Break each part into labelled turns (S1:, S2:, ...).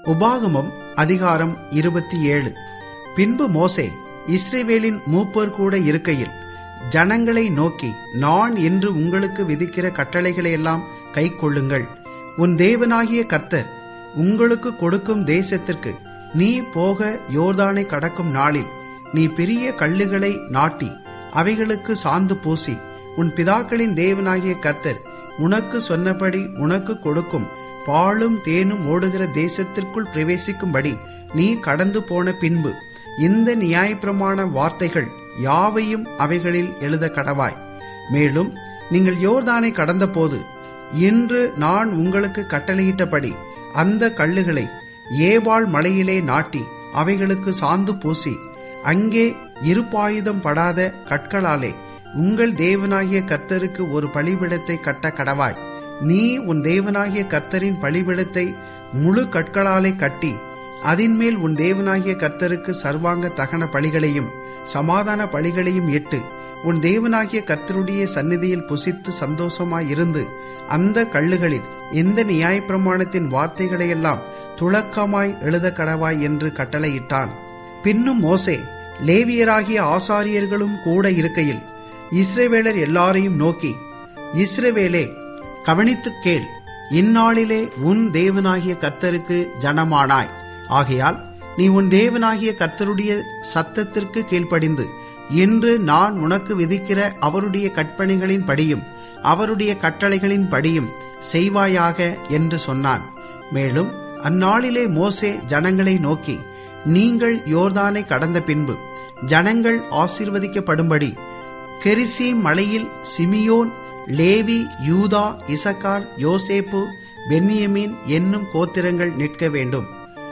S1: உபாகமம் அதிகாரம் இருபத்தி ஏழு பின்பு மோசே இஸ்ரேவேலின் மூப்பர் கூட இருக்கையில் ஜனங்களை நோக்கி நான் என்று உங்களுக்கு விதிக்கிற கட்டளைகளையெல்லாம் கைக்கொள்ளுங்கள் உன் தேவனாகிய கர்த்தர் உங்களுக்கு கொடுக்கும் தேசத்திற்கு நீ போக யோர்தானை கடக்கும் நாளில் நீ பெரிய கல்லுகளை நாட்டி அவைகளுக்கு சாந்து பூசி உன் பிதாக்களின் தேவனாகிய கர்த்தர் உனக்கு சொன்னபடி உனக்கு கொடுக்கும் பாலும் தேனும் ஓடுகிற தேசத்திற்குள் பிரவேசிக்கும்படி நீ கடந்து போன பின்பு இந்த நியாயப்பிரமாண வார்த்தைகள் யாவையும் அவைகளில் எழுத கடவாய் மேலும் நீங்கள் யோர்தானை கடந்தபோது இன்று நான் உங்களுக்கு கட்டளையிட்டபடி அந்த கல்லுகளை ஏவாள் மலையிலே நாட்டி அவைகளுக்கு சாந்து பூசி அங்கே இருப்பாயுதம் படாத கற்களாலே உங்கள் தேவனாகிய கர்த்தருக்கு ஒரு பலிபிடத்தை கட்ட கடவாய் நீ உன் தேவனாகிய கர்த்தரின் பலிபிடத்தை முழு கற்களாலே கட்டி அதின்மேல் உன் தேவனாகிய கர்த்தருக்கு சர்வாங்க தகன பலிகளையும் சமாதான பலிகளையும் இட்டு உன் தேவனாகிய கர்த்தருடைய சந்நிதியில் புசித்து சந்தோஷமாயிருந்து அந்த கல்லுகளில் இந்த நியாயப்பிரமாணத்தின் வார்த்தைகளையெல்லாம் துளக்கமாய் எழுத கடவாய் என்று கட்டளையிட்டான் பின்னும் மோசே லேவியராகிய ஆசாரியர்களும் கூட இருக்கையில் இஸ்ரேவேலர் எல்லாரையும் நோக்கி இஸ்ரவேலே கவனித்துக் கேள் இந்நாளிலே உன் தேவனாகிய கர்த்தருக்கு ஜனமானாய் ஆகையால் நீ உன் தேவனாகிய கர்த்தருடைய சத்தத்திற்கு கீழ்ப்படிந்து இன்று நான் உனக்கு விதிக்கிற அவருடைய கற்பனைகளின் படியும் அவருடைய கட்டளைகளின் படியும் செய்வாயாக என்று சொன்னான் மேலும் அந்நாளிலே மோசே ஜனங்களை நோக்கி நீங்கள் யோர்தானை கடந்த பின்பு ஜனங்கள் ஆசீர்வதிக்கப்படும்படி கெரிசி மலையில் சிமியோன் லேவி யூதா இசக்கார் யோசேப்பு பென்னியமீன் என்னும் கோத்திரங்கள் நிற்க வேண்டும்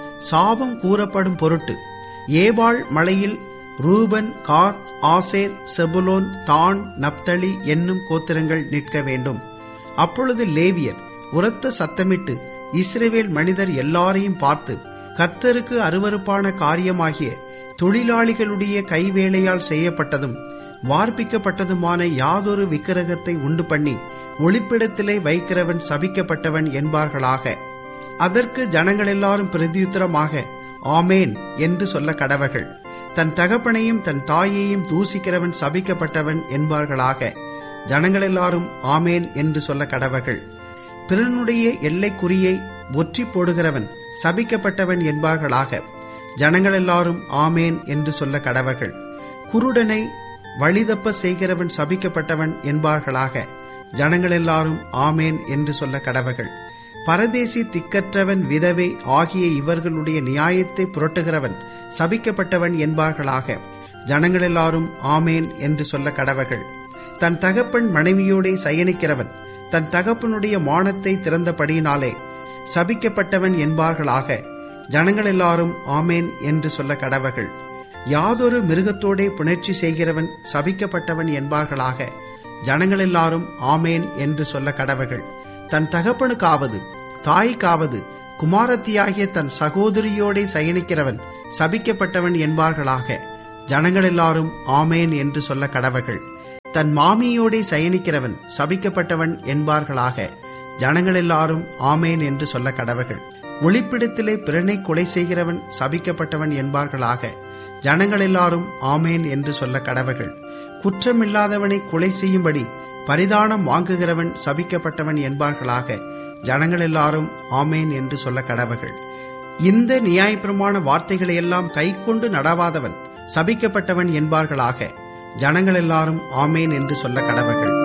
S1: சாபம் கூறப்படும் பொருட்டு ஏபாள் மலையில் ரூபன் காத் ஆசேர் செபுலோன் தான் நப்தலி என்னும் கோத்திரங்கள் நிற்க வேண்டும் அப்பொழுது லேவியர் உரத்த சத்தமிட்டு இஸ்ரேவேல் மனிதர் எல்லாரையும் பார்த்து கர்த்தருக்கு அருவறுப்பான காரியமாகிய தொழிலாளிகளுடைய கைவேலையால் செய்யப்பட்டதும் வார்ப்பிக்கப்பட்டதுமான யாதொரு விக்கிரகத்தை உண்டு பண்ணி ஒளிப்பிடத்திலே வைக்கிறவன் சபிக்கப்பட்டவன் என்பார்களாக அதற்கு ஜனங்கள் எல்லாரும் பிரதியுத்தரமாக ஆமேன் என்று சொல்ல கடவர்கள் தன் தகப்பனையும் தன் தாயையும் தூசிக்கிறவன் சபிக்கப்பட்டவன் என்பார்களாக ஜனங்கள் எல்லாரும் ஆமேன் என்று சொல்ல கடவர்கள் பிறனுடைய எல்லைக்குறியை ஒற்றி போடுகிறவன் சபிக்கப்பட்டவன் என்பார்களாக ஜனங்கள் எல்லாரும் ஆமேன் என்று சொல்ல கடவர்கள் குருடனை வழிதப்ப செய்கிறவன் சபிக்கப்பட்டவன் என்பார்களாக ஜனங்கள் எல்லாரும் ஆமேன் என்று சொல்ல கடவர்கள் பரதேசி திக்கற்றவன் விதவை ஆகிய இவர்களுடைய நியாயத்தை புரட்டுகிறவன் சபிக்கப்பட்டவன் என்பார்களாக ஜனங்கள் எல்லாரும் ஆமேன் என்று சொல்ல கடவர்கள் தன் தகப்பன் மனைவியோடே சயனிக்கிறவன் தன் தகப்பனுடைய மானத்தை திறந்தபடியினாலே சபிக்கப்பட்டவன் என்பார்களாக ஜனங்கள் எல்லாரும் ஆமேன் என்று சொல்ல கடவர்கள் யாதொரு மிருகத்தோடே புணர்ச்சி செய்கிறவன் சபிக்கப்பட்டவன் என்பார்களாக ஜனங்கள் எல்லாரும் ஆமேன் என்று சொல்ல கடவர்கள் தன் தகப்பனுக்காவது தாய்க்காவது குமாரத்தியாகிய தன் சகோதரியோடே சயனிக்கிறவன் சபிக்கப்பட்டவன் என்பார்களாக ஜனங்கள் எல்லாரும் ஆமேன் என்று சொல்ல கடவர்கள் தன் மாமியோடே சயனிக்கிறவன் சபிக்கப்பட்டவன் என்பார்களாக ஜனங்கள் எல்லாரும் ஆமேன் என்று சொல்ல கடவர்கள் ஒளிப்பிடத்திலே பிறனை கொலை செய்கிறவன் சபிக்கப்பட்டவன் என்பார்களாக ஜனங்கள் எல்லாரும் ஆமேன் என்று சொல்ல கடவர்கள் குற்றமில்லாதவனை கொலை செய்யும்படி பரிதானம் வாங்குகிறவன் சபிக்கப்பட்டவன் என்பார்களாக ஜனங்கள் எல்லாரும் ஆமேன் என்று சொல்ல கடவர்கள் இந்த நியாயப்பிரமாண வார்த்தைகளையெல்லாம் கை கொண்டு நடவாதவன் சபிக்கப்பட்டவன் என்பார்களாக ஜனங்கள் எல்லாரும் ஆமேன் என்று சொல்ல கடவர்கள்